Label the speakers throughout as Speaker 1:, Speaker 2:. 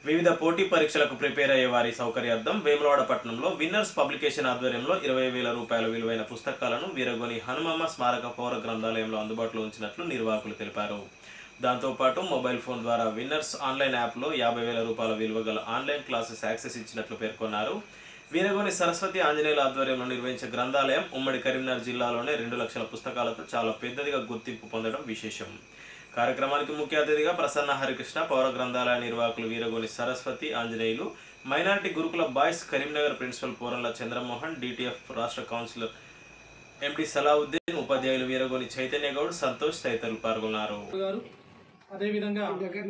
Speaker 1: వివిధ పోటీ పరీక్షలకు ప్రిపేర్ అయ్యే వారి సౌకర్యార్థం వేములవాడ పట్టణంలో విన్నర్స్ పబ్లికేషన్ ఆధ్వర్యంలో ఇరవై వేల రూపాయల విలువైన పుస్తకాలను వీరగొని హనుమమ్మ స్మారక పౌర గ్రంథాలయంలో అందుబాటులో ఉంచినట్లు నిర్వాహకులు తెలిపారు దాంతోపాటు మొబైల్ ఫోన్ ద్వారా విన్నర్స్ ఆన్లైన్ యాప్లో యాభై వేల రూపాయల విలువ గల ఆన్లైన్ క్లాసెస్ యాక్సెస్ ఇచ్చినట్లు పేర్కొన్నారు వీరగోని సరస్వతి ఆంజనేయుల ఆధ్వర్యంలో నిర్వహించే గ్రంథాలయం ఉమ్మడి కరీంనగర్ జిల్లాలోనే రెండు లక్షల పుస్తకాలతో చాలా పెద్దదిగా గుర్తింపు పొందడం విశేషం కార్యక్రమానికి ముఖ్య అతిథిగా ప్రసన్న హరికృష్ణ పౌర గ్రంథాలయ నిర్వాహకులు Veeragoni Saraswathi Anjaneyulu minority Gurukula boys Karimnagar principal Puramla Chandramohan DTF రాష్ట్ర కౌన్సిలర్ ఎండి సలావుద్దీన్ ఉపాధ్యాయులు వీరగోని చైతన్య గౌడ్ సంతోష్ తదితరులు పాల్గొన్నారు
Speaker 2: గారు అదేవిధంగా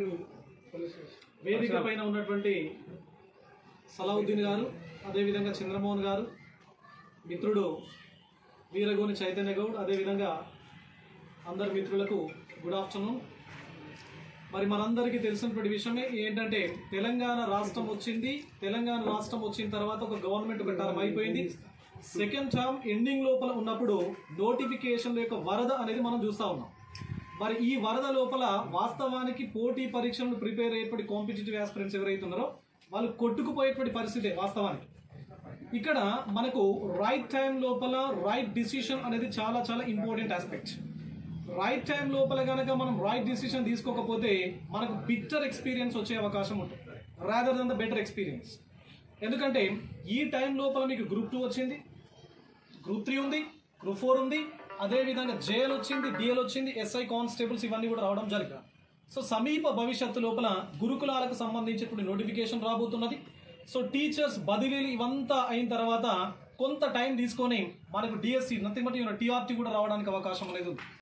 Speaker 2: వేదిక పైన ఉన్నటువంటి సలావుద్దీన్ గారు అదేవిధంగా చంద్రమోహన్ గారు మిత్రుడు వీరగోని చైతన్య గౌడ్ అదేవిధంగా అందరి మిత్రులకు గుడ్ ఆఫ్టర్నూన్ మరి మనందరికీ తెలిసినటువంటి విషయమే ఏంటంటే తెలంగాణ రాష్ట్రం వచ్చింది తెలంగాణ రాష్ట్రం వచ్చిన తర్వాత ఒక గవర్నమెంట్ ఒక టర్మ్ అయిపోయింది సెకండ్ టర్మ్ ఎండింగ్ లోపల ఉన్నప్పుడు నోటిఫికేషన్ యొక్క వరద అనేది మనం చూస్తా ఉన్నాం మరి ఈ వరద లోపల వాస్తవానికి పోటీ పరీక్షలను ప్రిపేర్ అయ్యేటువంటి కాంపిటేటివ్ ఆస్పిరెంట్స్ ఎవరైతే ఉన్నారో వాళ్ళు కొట్టుకుపోయేటువంటి పరిస్థితే వాస్తవానికి ఇక్కడ మనకు రైట్ టైం లోపల రైట్ డిసిషన్ అనేది చాలా చాలా ఇంపార్టెంట్ ఆస్పెక్ట్ రైట్ టైం లోపల కనుక మనం రైట్ డిసిషన్ తీసుకోకపోతే మనకు బిట్టర్ ఎక్స్పీరియన్స్ వచ్చే అవకాశం ఉంటుంది rather than the better experience ఎందుకంటే ఈ టైం లోపల మీకు గ్రూప్ టూ వచ్చింది గ్రూప్ త్రీ ఉంది గ్రూప్ ఫోర్ ఉంది అదే విధంగా జేఎల్ వచ్చింది డిఎల్ వచ్చింది ఎస్ఐ కానిస్టేబుల్స్ ఇవన్నీ కూడా రావడం జరిగింది సో సమీప భవిష్యత్తు లోపల గురుకులాలకు సంబంధించినటువంటి నోటిఫికేషన్ రాబోతున్నది సో టీచర్స్ బదిలీలు ఇవంతా అయిన తర్వాత కొంత టైం తీసుకొని మనకు డిఎస్సి నథింగ్ బట్ టీఆర్టీ కూడా రావడానికి అవకాశం అనేది ఉంది